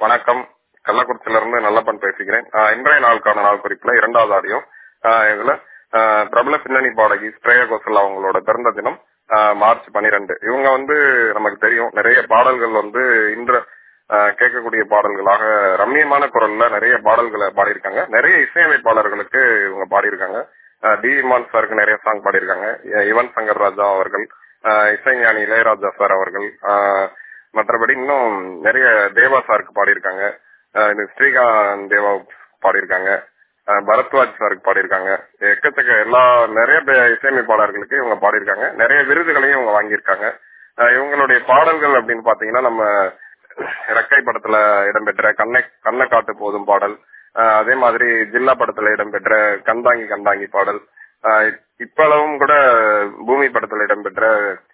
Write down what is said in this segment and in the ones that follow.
வணக்கம் கள்ளக்குறிச்சியில இருந்து நல்லப்பன் பேசுகிறேன் ஆஹ் இன்றைய நாளுக்கான நாள் குறிப்புல இரண்டாவது ஆடியோ ஆஹ் இதுல ஆஹ் பிரபல பின்னணி பாடகி ஸ்ரேயா கோசல் அவங்களோட பிறந்த தினம் ஆஹ் மார்ச் பனிரெண்டு இவங்க வந்து நமக்கு தெரியும் நிறைய பாடல்கள் வந்து இன்று ஆஹ் கேட்கக்கூடிய பாடல்களாக ரம்மியமான குரல்ல நிறைய பாடல்களை பாடியிருக்காங்க நிறைய இசையமைப்பாளர்களுக்கு இவங்க பாடியிருக்காங்க ஆஹ் டி இமான் சாருக்கு நிறைய சாங் பாடியிருக்காங்க அஹ் யுவன் சங்கர் ராஜா அவர்கள் ஆஹ் இசைஞானி இளையராஜா சார் அவர்கள் ஆஹ் மற்றபடி இன்னும் நிறைய தேவா சாருக்கு பாடியிருக்காங்க ஆஹ் இது ஸ்ரீகாந்த் தேவா பாடியிருக்காங்க ஆஹ் பரத்வாஜ் சாருக்கு பாடியிருக்காங்க எக்கச்சக்க எல்லா நிறைய பே- இசையமைப்பாளர்களுக்கு இவங்க பாடியிருக்காங்க நிறைய விருதுகளையும் இவங்க வாங்கியிருக்காங்க ஆஹ் இவங்களுடைய பாடல்கள் அப்படின்னு பாத்தீங்கன்னா நம்ம ரெக்கை படத்துல இடம்பெற்ற கண்ணை கண்ணை காட்டு போதும் பாடல் ஆஹ் அதே மாதிரி ஜில்லா படத்துல இடம்பெற்ற கந்தாங்கி கந்தாங்கி பாடல் ஆஹ் இப்பளவும் கூட பூமி படத்துல இடம்பெற்ற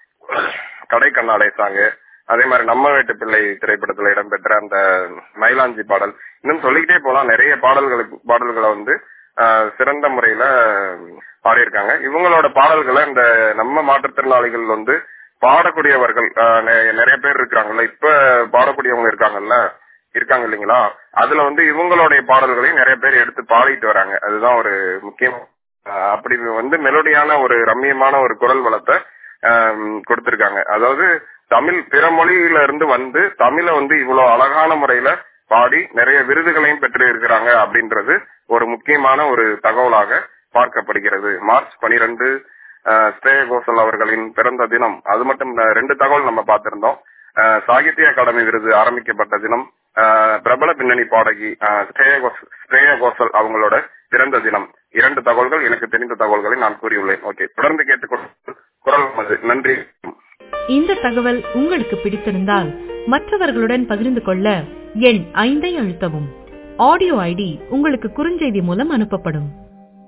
கடை கண்ணாடை சாங்கு அதே மாதிரி நம்ம வீட்டு பிள்ளை திரைப்படத்துல இடம்பெற்ற அந்த மயிலாஞ்சி பாடல் இன்னும் சொல்லிக்கிட்டே போலாம் நிறைய பாடல்களுக்கு பாடல்களை வந்து ஆஹ் சிறந்த முறையில பாடியிருக்காங்க இவங்களோட பாடல்களை இந்த நம்ம மாற்றுத்திறனாளிகள் வந்து பாடக்கூடியவர்கள் ஆஹ் நெ- நிறைய பேர் இருக்காங்கல்ல இப்ப பாடக்கூடியவங்க இருக்காங்கல்ல இருக்காங்க இல்லைங்களா அதுல வந்து இவங்களுடைய பாடல்களையும் நிறைய பேர் எடுத்து பாடிட்டு வராங்க அதுதான் ஒரு முக்கியம் ஆஹ் அப்படி வந்து மெலோடியான ஒரு ரம்மியமான ஒரு குரல் வளத்தை ஆஹ் கொடுத்திருக்காங்க அதாவது தமிழ் பிற மொழியில இருந்து வந்து தமிழை வந்து இவ்வளவு அழகான முறையில பாடி நிறைய விருதுகளையும் பெற்று இருக்கிறாங்க அப்படின்றது ஒரு முக்கியமான ஒரு தகவலாக பார்க்கப்படுகிறது மார்ச் பனிரெண்டு ஸ்ரேய கோசல் அவர்களின் பிறந்த தினம் அது மட்டும் இல்ல, ரெண்டு தகவல் நம்ம பார்த்திருந்தோம் ஆஹ் சாகித்ய அகாடமி விருது ஆரம்பிக்கப்பட்ட தினம் ஆஹ் பிரபல பின்னணி பாடகி ஆஹ் ஸ்ரேயா கோஸ்- ஸ்ரேயா கோசல் அவங்களோட பிறந்த தினம் இரண்டு தகவல்கள் எனக்கு தெரிந்த தகவல்களை நான் கூறியுள்ளேன் ஓகே தொடர்ந்து கேட்டுக்கொண்டு குரல் நமது நன்றி இந்த தகவல் உங்களுக்கு பிடித்திருந்தால் மற்றவர்களுடன் பகிர்ந்து கொள்ள எண் ஐந்தை அழுத்தவும் ஆடியோ ஐடி உங்களுக்கு குறுஞ்செய்தி மூலம் அனுப்பப்படும்